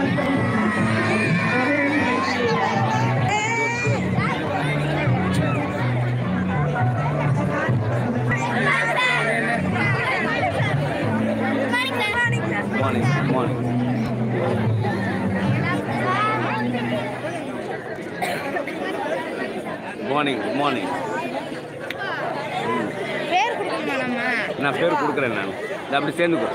morning morning morning good morning பேர் கொடுக்கணுமா நம்ம நான் பேர் கொடுக்குறேன் நான் இதை அப்படி சேர்ந்துக்கோ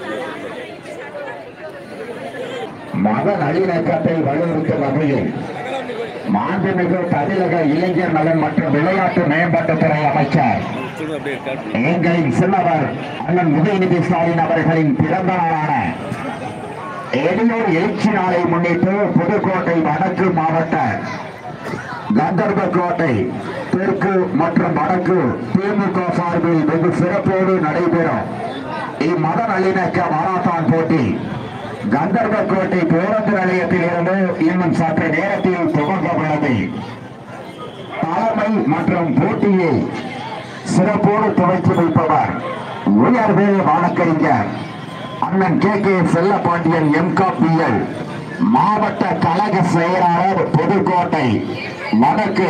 மத நல்லிணக்கத்தை வலியுறுத்தும் வகையில் மாண்புமிகு தமிழக இளைஞர் நலன் மற்றும் விளையாட்டு மேம்பாட்டுத்துறை அமைச்சர் சொல்லுங்க அப்படியே ஸ்டார்ட் பண்ணு எங்களின் சின்னவர் அண்ணன் உதயநிதி ஸ்டாலின் அவர்களின் பிறந்த நாளான எளியோர் எழுச்சி நாளை முன்னிட்டு புதுக்கோட்டை வடக்கு மாவட்ட கந்தர்வக்கோட்டை தெற்கு மற்றும் வடக்கு திமுக சார்பில் வெகு சிறப்போடு நடைபெறும் இம்மத நல்லிணக்க மாராத்தான் போட்டி கந்தர்வக்கோட்டை பேருந்து நிலையத்தில் இருந்து இன்னும் சற்று நேரத்தில் துவங்க உள்ளது தலைமை மற்றும் போட்டியை சிறப்போடு துவக்கி வைப்பவர் உயர்வே வழக்கறிஞர் அண்ணன் கே கே செல்லப்பாண்டியன் எம்காபிஎல் மாவட்ட கழக செயலாளர் புதுக்கோட்டை வடக்கு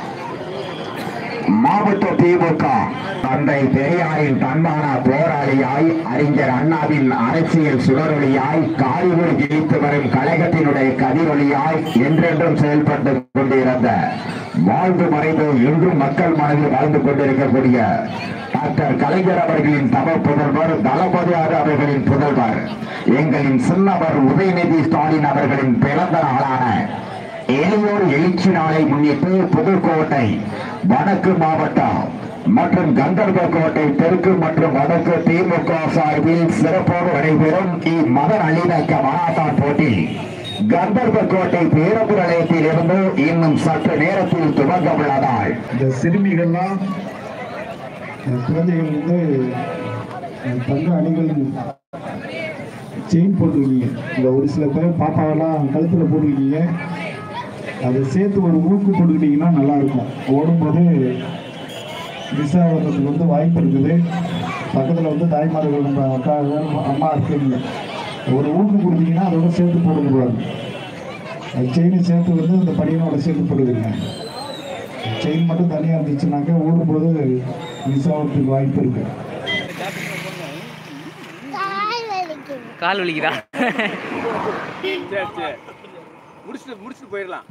மாவட்ட திமுக தந்தை பெரியாரின் தன்மான போராளியாய் அறிஞர் அண்ணாவின் அரசியல் சுடரொளியாய் காரியூர் ஜெயித்து வரும் கழகத்தினுடைய கதிரொலியாய் என்றென்றும் செயல்பட்டு கொண்டிருந்த வாழ்ந்து மறைந்து இன்றும் மக்கள் மனதில் வாழ்ந்து கொண்டிருக்கக்கூடிய டாக்டர் கலைஞர் அவர்களின் தவ புதல்வர் தளபதியார் அவர்களின் புதல்வர் எங்களின் சின்னவர் உதயநிதி ஸ்டாலின் அவர்களின் பிறந்த நாளான எளியோர் எழுச்சி நாளை முன்னிட்டு புதுக்கோட்டை வடக்கு மாவட்டம் மற்றும் கந்தர்வக்கோட்டை தெற்கு மற்றும் வடக்கு திமுக சார்பில் சிறப்பாக நடைபெறும் இம்மத நல்லிணக்க மாநாட்டான் போட்டி கந்தர்வக்கோட்டை பேருந்து நிலையத்தில் இருந்து இன்னும் சற்று நேரத்தில் துவங்க உள்ளதால் இந்த சிறுமிகள்லாம் அஹ், குழந்தைகள் வந்து அஹ், தங்க அணிகள் செயின் போட்டிருக்கீங்க இந்த ஒரு சில பேர் பாப்பாவெல்லாம் கழுத்தில் போட்டிருக்கீங்க அதை சேர்த்து ஒரு ஊக்கு போட்டுக்கிட்டிங்கன்னா நல்லாயிருக்கும் ஓடும்போது மிஸ் ஆகிறதுக்கு வந்து வாய்ப்பு இருக்குது பக்கத்தில் வந்து தாய்மார்கள் நம்ம அக்கா அம்மா இருக்கீங்க ஒரு ஊக்கு கொடுத்தீங்கன்னா அதோட சேர்த்து போடக்கூடாது செயினை சேர்த்து வந்து அந்த படியனோட சேர்த்து போட்டுக்கிறீங்க செயின் மட்டும் தனியாக இருந்துச்சுனாக்கா ஓடும்போது மிஸ் ஆகிறதுக்கு வாய்ப்பு இருக்கு கால் வலிக்குதா சரி சரி முடிச்சுட்டு முடிச்சுட்டு போயிடலாம்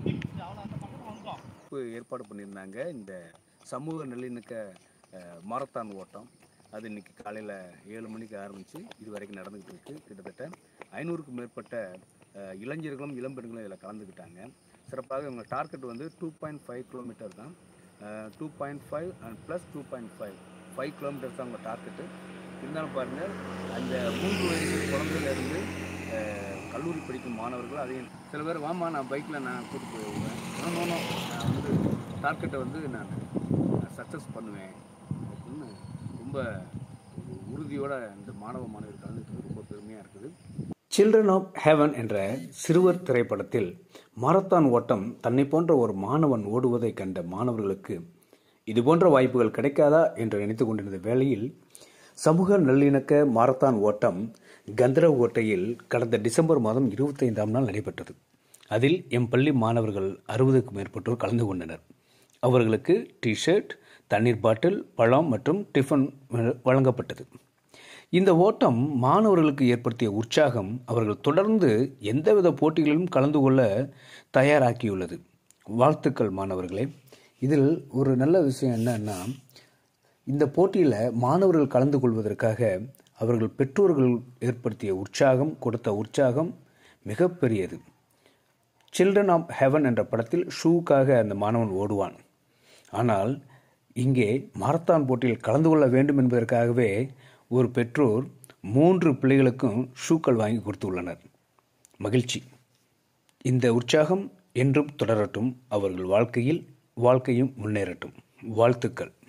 ஏற்பாடு பண்ணியிருந்தாங்க இந்த சமூக நல்லிணக்க அஹ், மாரத்தான் ஓட்டம் அது இன்னைக்கு காலையில் ஏழு மணிக்கு ஆரம்பித்து இது வரைக்கும் நடந்துக்கிட்டு இருக்கு கிட்டத்தட்ட ஐநூறுக்கும் மேற்பட்ட அஹ், இளைஞர்களும் இளம்பெண்களும் இதில் கலந்துக்கிட்டாங்க சிறப்பாக இவங்க டார்கெட் வந்து டூ பாயிண்ட் ஃபைவ் கிலோமீட்டர் தான் two point five and plus two point five five kilometres தான் அவங்க டார்கெட்டு இருந்தாலும் பாருங்கள் அந்த மூன்று வயசு குழந்தையிலேருந்து கல்லூரி படிக்கும் மாணவர்கள் அதையும் சில பேர் வாமா நான் பைக்கில் நான் கூட்டிட்டு போவேன் நோ நோ நோ நான் வந்து டார்கெட்டை வந்து நான் சக்ஸஸ் பண்ணுவேன் அப்படின்னு ரொம்ப ஒரு உறுதியோட இந்த மாணவ மாணவியர் கலந்துக்கிறது ரொம்ப பெருமையாக இருக்குது சில்ட்ரன் ஆஃப் ஹெவன் என்ற சிறுவர் திரைப்படத்தில் மாரத்தான் ஓட்டம் தன்னை போன்ற ஒரு மாணவன் ஓடுவதை கண்ட மாணவர்களுக்கு இது போன்ற வாய்ப்புகள் கிடைக்காதா என்று நினைத்து கொண்டிருந்த வேளையில் சமூக நல்லிணக்க மாரத்தான் ஓட்டம் கந்தரகோட்டையில் கடந்த டிசம்பர் மாதம் இருபத்தைந்தாம் நாள் நடைபெற்றது அதில் எம் பள்ளி மாணவர்கள் அறுபதுக்கும் மேற்பட்டோர் கலந்து கொண்டனர் அவர்களுக்கு டிஷர்ட் தண்ணீர் பாட்டில் பழம் மற்றும் டிஃபன் வழங்கப்பட்டது இந்த ஓட்டம் மாணவர்களுக்கு ஏற்படுத்திய உற்சாகம் அவர்கள் தொடர்ந்து எந்தவித போட்டிகளிலும் கலந்து கொள்ள தயாராக்கியுள்ளது வாழ்த்துக்கள் மாணவர்களே இதில் ஒரு நல்ல விஷயம் என்னன்னா இந்த போட்டியில் மாணவர்கள் கலந்து கொள்வதற்காக அவர்கள் பெற்றோர்கள் ஏற்படுத்திய உற்சாகம் கொடுத்த உற்சாகம் மிகப்பெரியது சில்ட்ரன் ஆஃப் ஹெவன் என்ற படத்தில் ஷூக்காக அந்த மாணவன் ஓடுவான் ஆனால் இங்கே மாரத்தான் போட்டியில் கலந்து கொள்ள வேண்டும் என்பதற்காகவே ஒரு பெற்றோர் மூன்று பிள்ளைகளுக்கும் ஷூக்கள் வாங்கி கொடுத்துள்ளனர் மகிழ்ச்சி இந்த உற்சாகம் என்றும் தொடரட்டும் அவர்கள் வாழ்க்கையில் வாழ்க்கையும் முன்னேறட்டும் வாழ்த்துக்கள்